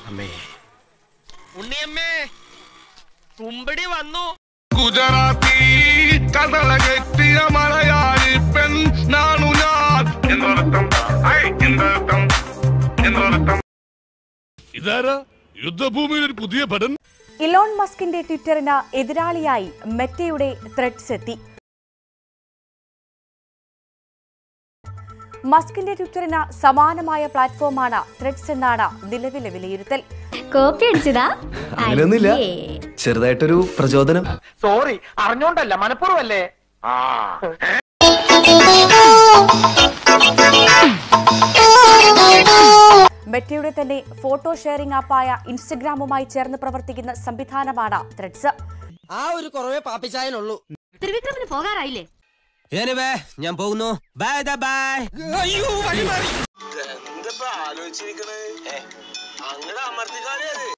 അമ്മേ ഉണ്ണിയമ്മേ കുമ്പടി വന്നു ഗുജറാത്തി കടലകെട്ടിയ മലയാളി പെൺ നാണു ഞാൻ എന്നർത്ഥം ഐ എന്നർത്ഥം എന്നർത്ഥം ഇതാരാ യുദ്ധഭൂമിയിൽ ഒരു പുതിയ ഭടൻ ഇലോൺ മസ്കിന്റെ ട്വിറ്ററിന് എതിരാളിയായി മെറ്റയുടെ ത്രെഡ്സ് എത്തി മസ്കിന്റെ ട്വിറ്ററിന് സമാനമായ പ്ലാറ്റ്ഫോമാണ് ത്രെഡ്സ് എന്നാണ് നിലവിലെ വിലയിരുത്തൽ കോപ്പി അടിച്ചതാ അങ്ങനെയൊന്നുമില്ല ചെറുതായിട്ടൊരു പ്രചോദനം സോറി അറിഞ്ഞോണ്ടല്ല മനഃപൂർവ്വല്ലേ മെറ്റയുടെ തന്നെ ഫോട്ടോ ഷെയറിംഗ് ആപ്പായ ഇൻസ്റ്റഗ്രാമുമായി ചേർന്ന് പ്രവർത്തിക്കുന്ന സംവിധാനമാണ് ത്രെഡ്സ് ആ ഒരു കുറവേ പാപ്പിച്ചായനുള്ളൂ ത്രിവിക്രമിന് പോകാറായില്ലേ ഞാൻ പോകുന്നു ബൈ ബൈ അയ്യോ വഴി മാറി എന്താ ആലോചിച്ചിരിക്കണേ അങ്ങടെ അമർത്തിക്കാരേ